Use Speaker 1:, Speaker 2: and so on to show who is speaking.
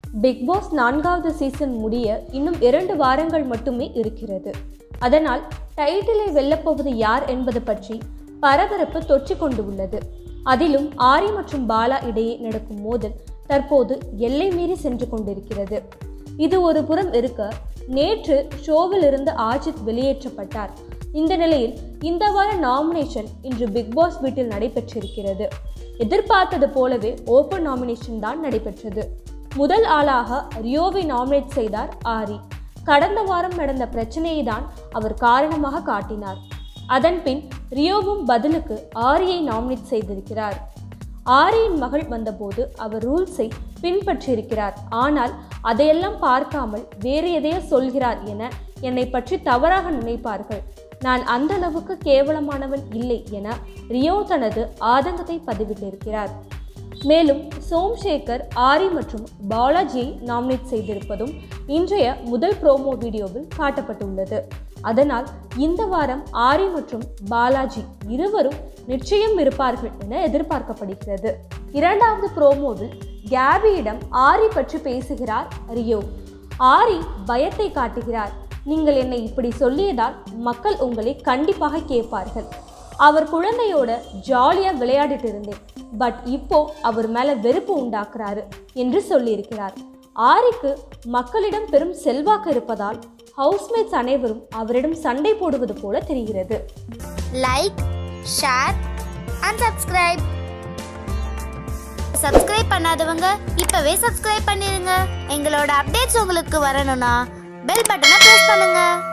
Speaker 1: big pass நான்காவது season முடிய இன்னும் இரண்டு வாரங்கள் மட்டுமே இருக்கிறது அதனால் டைட்டிலை வெல்லப்போவது யார் என்பது பற்றி பரபரப்பு தொற்றிக் கொண்டு உள்ளது அதிலும் ஆரி மற்றும் பாலா இடையே நடக்கும் மோதல் தற்போது எல்லை மீறி சென்று கொண்டிருக்கிறது இது ஒரு புறம் இருக்க நேற்று ஷோவில் இருந்து ஆஜித் வெளியேற்றப்பட்டார் இந்த நிலையில் இந்த வார நாமினேஷன் இன்று பிக் பாஸ் வீட்டில் நடைபெற்றிருக்கிறது எதிர்பார்த்தது போலவே ஓப்பன் நாமினேஷன் தான் நடைபெற்றது முதல் ஆளாக ரியோவை நாமினேட் செய்தார் ஆரி கடந்த வாரம் நடந்த பிரச்சனையை தான் அவர் காரணமாக காட்டினார் அதன்பின் ரியோவும் பதிலுக்கு ஆரியை நாமினேட் செய்திருக்கிறார் ஆரியின் மகள் வந்தபோது அவர் ரூல்ஸை பின்பற்றியிருக்கிறார் ஆனால் அதையெல்லாம் பார்க்காமல் வேறு எதையோ சொல்கிறார் என என்னை பற்றி தவறாக நினைப்பார்கள் நான் அந்த அளவுக்கு கேவலமானவன் இல்லை என ரியோ தனது ஆதங்கத்தை பதிவிட்டிருக்கிறார் மேலும் சோம்சேகர் ஆரி மற்றும் பாலாஜியை நாமினேட் செய்திருப்பதும் இன்றைய முதல் ப்ரோமோ வீடியோவில் காட்டப்பட்டுள்ளது அதனால் இந்த வாரம் ஆரி மற்றும் பாலாஜி இருவரும் நிச்சயம் இருப்பார்கள் என எதிர்பார்க்கப்படுகிறது இரண்டாவது ப்ரோமோவில் கேபியிடம் ஆரி பற்றி பேசுகிறார் ரியோ ஆரி பயத்தை காட்டுகிறார் நீங்கள் என்னை இப்படி சொல்லியதால் மக்கள் உங்களை கண்டிப்பாக கேட்பார்கள் அவர் குழந்தையோட ஜாலியாக விளையாடிட்டு இருந்தேன் பட் இப்போ அவர் மேலே வெறுப்பு உண்டாக்குறாரு என்று சொல்லியிருக்கிறார் ஆரிக்கு மக்களிடம் பெரும் செல்வாக்கு இருப்பதால் ஹவுஸ்மேட்ஸ் அனைவரும் அவரிடம் சண்டை போடுவது போல தெரிகிறது
Speaker 2: like share and subscribe subscribe பண்ணாதவங்க இப்பவே சப்ஸ்கிரைப் பண்ணிருங்க எங்களோட அப்டேட்ஸ் உங்களுக்கு வரணும்னா பெல் பட்டனை ப்ரெஸ் பண்ணுங்க